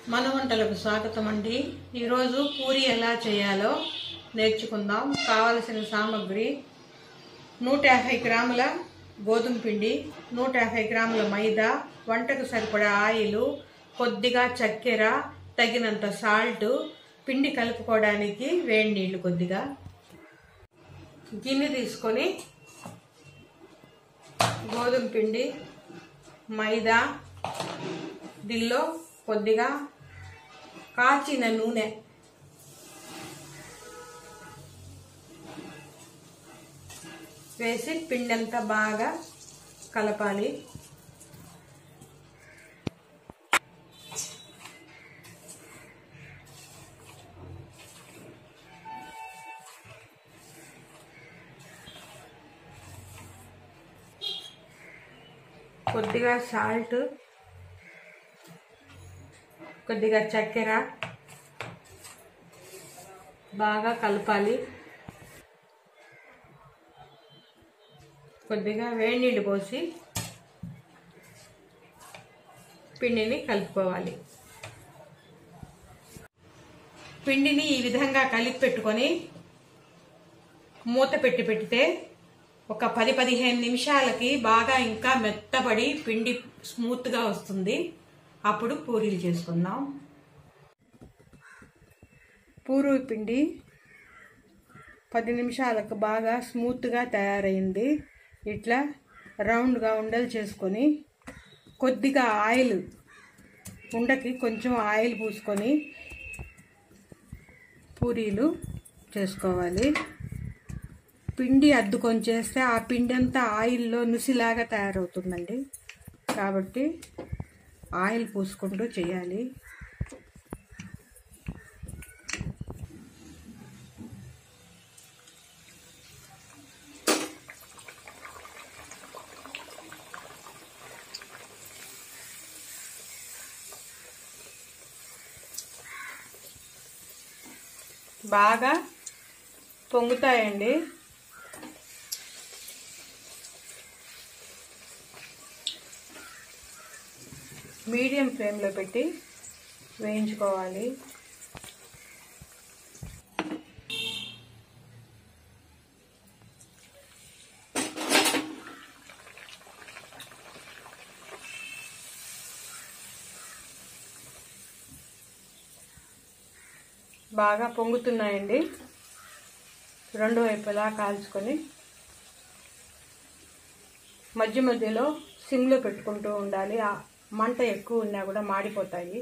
మన వంటలకు స్వాగతం అండి ఈరోజు పూరి ఎలా చేయాలో నేర్చుకుందాం కావలసిన సామాగ్రి నూట యాభై గ్రాముల గోధుమ పిండి నూట యాభై గ్రాముల మైదా వంటకు సరిపడా ఆయిల్ కొద్దిగా చక్కెర తగినంత సాల్ట్ పిండి కలుపుకోవడానికి వేడి నీళ్ళు కొద్దిగా గిన్నె తీసుకొని గోధుమ పిండి మైదా దీనిలో కొద్దిగా కాచిన నూనె వేసి పిండి అంతా బాగా కలపాలి కొద్దిగా సాల్ట్ కొద్దిగా చక్కెర బాగా కలపాలి కొద్దిగా వేడి నీళ్ళు పోసి పిండిని కలుపుకోవాలి పిండిని ఈ విధంగా కలిపి పెట్టుకొని మూత పెట్టి పెడితే ఒక పది పదిహేను నిమిషాలకి బాగా ఇంకా మెత్తబడి పిండి స్మూత్గా వస్తుంది అప్పుడు పూరీలు చేసుకుందాం పూరు పిండి పది నిమిషాలకు బాగా స్మూత్గా తయారైంది ఇట్లా రౌండ్గా ఉండలు చేసుకొని కొద్దిగా ఆయిల్ ఉండకి కొంచెం ఆయిల్ పూసుకొని పూరీలు చేసుకోవాలి పిండి అద్దుకొని చేస్తే ఆ పిండి అంతా ఆయిల్లో నుసిలాగా తయారవుతుందండి కాబట్టి ఆయిల్ పూసుకుంటూ చేయాలి బాగా పొంగుతాయండి మీడియం ఫ్లేమ్లో పెట్టి వేయించుకోవాలి బాగా పొంగుతున్నాయండి రెండు వైపులా కాల్చుకొని మధ్య మధ్యలో సిమ్లో పెట్టుకుంటూ ఉండాలి ఆ మంట ఎక్కువ ఉన్నా కూడా మాడిపోతాయి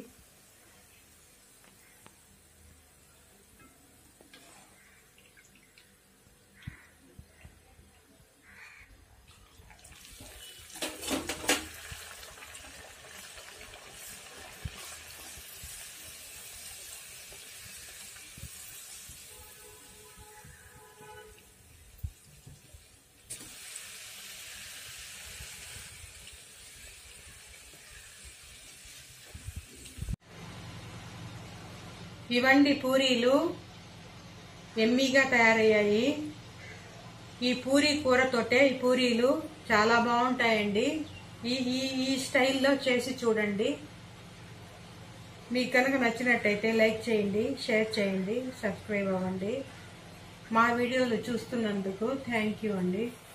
ఇవండి పూరీలు ఎమ్మీగా తయారయ్యాయి ఈ పూరీ కూరతోటే ఈ పూరీలు చాలా బాగుంటాయండి ఈ ఈ ఈ స్టైల్లో చేసి చూడండి మీకు కనుక నచ్చినట్టయితే లైక్ చేయండి షేర్ చేయండి సబ్స్క్రైబ్ అవ్వండి మా వీడియోలు చూస్తున్నందుకు థ్యాంక్ యూ అండి